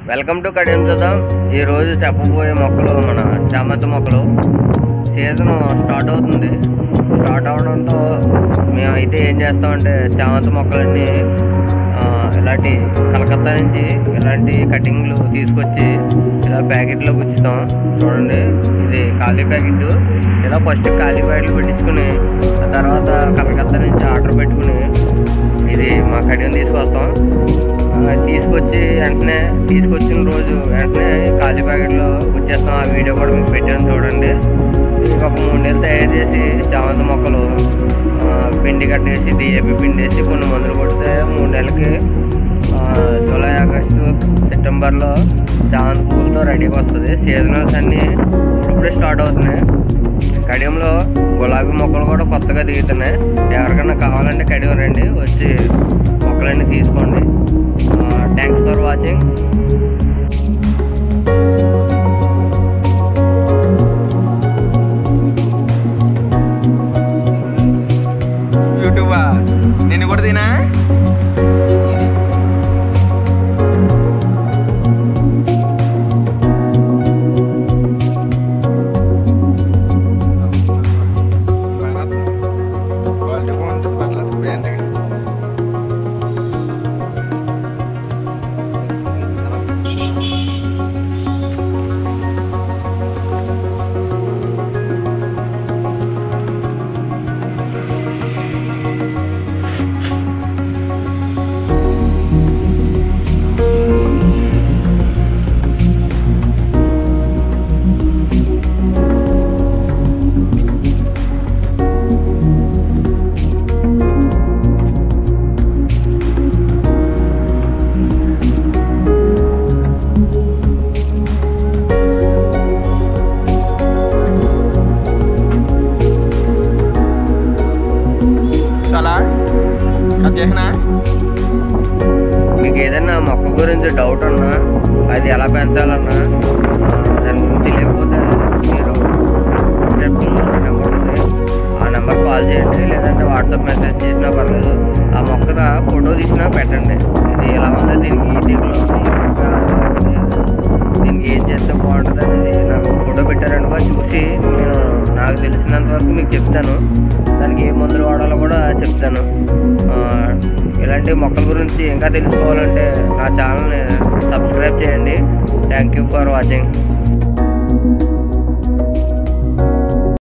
welcome to Kadiyam చూద్దాం ఈరోజు చెప్పబోయే మొక్కలు మన చామంతి మొక్కలు సీజన్ స్టార్ట్ అవుతుంది స్టార్ట్ అవడంతో మేమైతే ఏం చేస్తామంటే చామంతి మొక్కలన్నీ ఆ, ఇలాంటి కలకత్తా నుంచి ఇలాంటి కటింగ్లు తీసుకొచ్చి ఇలా ప్యాకెట్లో గుచ్చుతాం చూడండి ఇది ఖాళీ ప్యాకెట్ ఇలా ఫస్ట్ ఖాళీ ప్యాకెట్లు పెట్టించుకుని ఆ తర్వాత కలకత్తా నుంచి ఆర్డర్ పెట్టుకుని ఇది మా కడియం తీసుకొస్తాం ఆ, తీసుకొచ్చి వెంటనే తీసుకొచ్చిన రోజు వెంటనే ఖాళీ ప్యాకెట్లో వచ్చేస్తాం ఆ వీడియో కూడా మీకు పెట్టాను చూడండి ఇది ఒక మూడు నెలలు తయారు చేసి చామంతి మొక్కలు ఆ, పిండి కట్టేసి డిఏపి పిండి వేసి కొన్ని మందులు కొడితే మూడు నెలలకి ఆ, జూలై ఆగస్టు సెప్టెంబర్లో చామంతి పువ్వులతో రెడీగా వస్తుంది సీజనల్స్ అన్నీ ఇప్పుడే స్టార్ట్ అవుతున్నాయి కడియంలో గులాబీ మొక్కలు కూడా కొత్తగా దిగుతున్నాయి ఎవరికైనా కావాలంటే కడియం రండి వచ్చి మొక్కలన్నీ తీసుకోండి థ్యాంక్స్ ఫర్ వాచింగ్ యూట్యూబా నిన్ను కూడా తినా చాలా కట్ చేసినా మీకు ఏదైనా మొక్క గురించి డౌట్ ఉన్నా అది ఎలా పెంచాలన్నా ఆ, దాని గురించి తెలియకపోతే మీరు డిస్క్రిప్షన్లో నెంబర్ ఉంది ఆ నెంబర్ కాల్ చేయండి లేదంటే వాట్సాప్ మెసేజ్ చేసినా పర్లేదు ఆ మొక్క ఫోటో తీసినా పెట్టండి ఇది ఎలా ఉంది దీనికి ఈ తెగులు ఉంది ఈ మొక్క ఎలా ఉంది దీనికి ఏం చేస్తే బాగుంటుంది అనేది నాకు ఫోటో పెట్టారనుకో చూసి నేను నాకు తెలిసినంత వరకు మీకు చెప్తాను దానికి ఏ మందులు వాడాలో కూడా చెప్తాను ఆ, ఇలాంటి మొక్కల గురించి ఇంకా తెలుసుకోవాలంటే నా ఛానల్ని సబ్స్క్రైబ్ చేయండి థ్యాంక్ యూ ఫర్ వాచింగ్